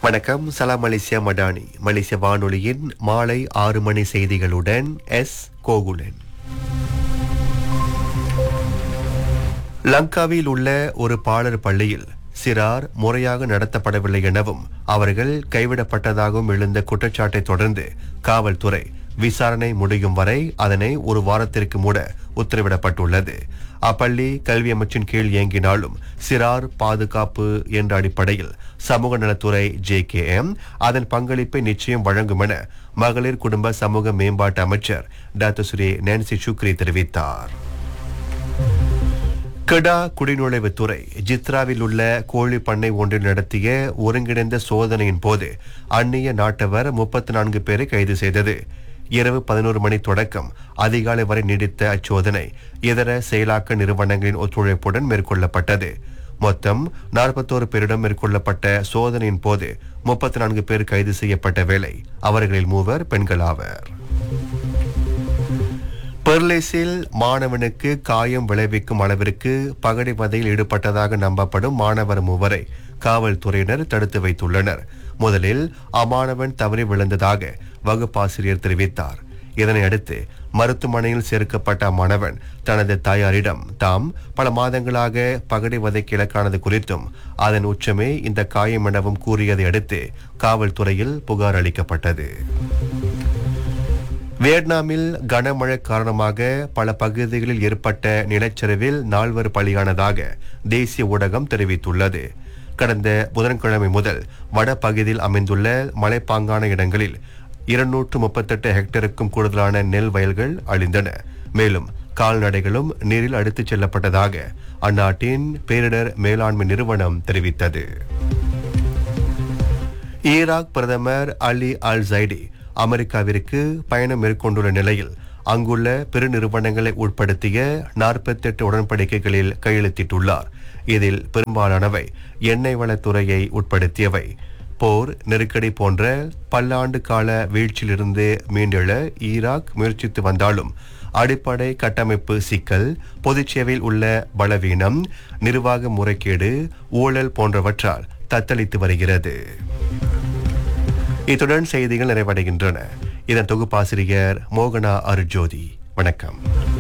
வணக்கம் சலாம் மலேசியா மடானி மலேசிய வானொலியின் மாலை ஆறு மணி செய்திகளுடன் எஸ் கோகுலன் லங்காவில் உள்ள ஒரு பாலர் பள்ளியில் சிறார் முறையாக நடத்தப்படவில்லை எனவும் அவர்கள் கைவிடப்பட்டதாகவும் எழுந்த குற்றச்சாட்டை தொடர்ந்து காவல்துறை விசாரணை முடியும் வரை அதனை ஒரு வாரத்திற்கு மூட உத்தரவிடப்பட்டுள்ளது அப்பள்ளி கல்வி அமைச்சின் கீழ் இயங்கினாலும் சிறார் பாதுகாப்பு என்ற அடிப்படையில் சமூக நலத்துறை ஜே அதன் பங்களிப்பை நிச்சயம் வழங்கும் என மகளிர் குடும்ப சமூக மேம்பாட்டு அமைச்சர் டாக்டர் ஸ்ரீ நான்சி சுக்ரி தெரிவித்தார் கெடா குடிநுழைவுத்துறை ஜித்ராவில் உள்ள கோழி பண்ணை ஒன்றில் நடத்திய ஒருங்கிணைந்த சோதனையின் போது அந்நிய நாட்டவர் முப்பத்தி நான்கு பேரை கைது செய்தது இரவு பதினோரு மணி தொடக்கம் அதிகாலை வரை நீடித்த அச்சோதனை இதர செயலாக்க நிறுவனங்களின் ஒத்துழைப்புடன் மேற்கொள்ளப்பட்டது மொத்தம் நாற்பத்தோரு பேரிடம் மேற்கொள்ளப்பட்ட சோதனையின் போது முப்பத்தி நான்கு பேர் கைது செய்யப்பட்ட வேளை அவர்களில் மூவர் பெண்களாவர் பெர்லேஸில் மாணவனுக்கு காயம் விளைவிக்கும் அளவிற்கு பகடிவதையில் ஈடுபட்டதாக நம்பப்படும் மாணவர் மூவரை காவல்துறையினர் தடுத்து வைத்துள்ளனர் முதலில் அம்மாணவன் தவறி விழுந்ததாக வகுப்பாசிரியர் தெரிவித்தார் இதனை அடுத்து மருத்துவமனையில் சேர்க்கப்பட்ட அம்மாணவன் தனது தாயாரிடம் தாம் பல மாதங்களாக பகடிவதைக்கு இலக்கானது குறித்தும் அதன் உச்சமே இந்த காயம் எனவும் கூறியதை அடுத்து காவல்துறையில் புகார் அளிக்கப்பட்டது வியட்நாமில் கனமழை காரணமாக பல பகுதிகளில் ஏற்பட்ட நிலச்சரிவில் நால்வர் பலியானதாக தேசிய ஊடகம் தெரிவித்துள்ளது கடந்த புதன்கிழமை முதல் வட பகுதியில் அமைந்துள்ள மலைப்பாங்கான இடங்களில் இருநூற்று முப்பத்தெட்டு ஹெக்டருக்கும் கூடுதலான நெல் வயல்கள் அழிந்தன மேலும் கால்நடைகளும் நீரில் அடித்துச் செல்லப்பட்டதாக அந்நாட்டின் பேரிடர் மேலாண்மை நிறுவனம் தெரிவித்தது ஈராக் பிரதமர் அலி அல் ஜைடி அமெரிக்காவிற்கு பயணம் மேற்கொண்டுள்ள நிலையில் அங்குள்ள பெருநிறுவனங்களை உட்படுத்திய நாற்பத்தெட்டு உடன்படிக்கைகளில் கையெழுத்திட்டுள்ளார் இதில் பெரும்பாலானவை எண்ணெய் வளத்துறையை உட்படுத்தியவை போர் நெருக்கடி போன்ற பல்லாண்டு கால வீழ்ச்சியிலிருந்து மீண்டெழ ஈராக் முயற்சித்து வந்தாலும் அடிப்படை கட்டமைப்பு சிக்கல் பொதுச்சேவையில் உள்ள பலவீனம் நிர்வாக முறைகேடு ஊழல் போன்றவற்றால் தத்தளித்து வருகிறது இத்துடன் செய்திகள் நிறைவடைகின்றன இதன் தொகுப்பாசிரியர் மோகனா அருஜோதி வணக்கம்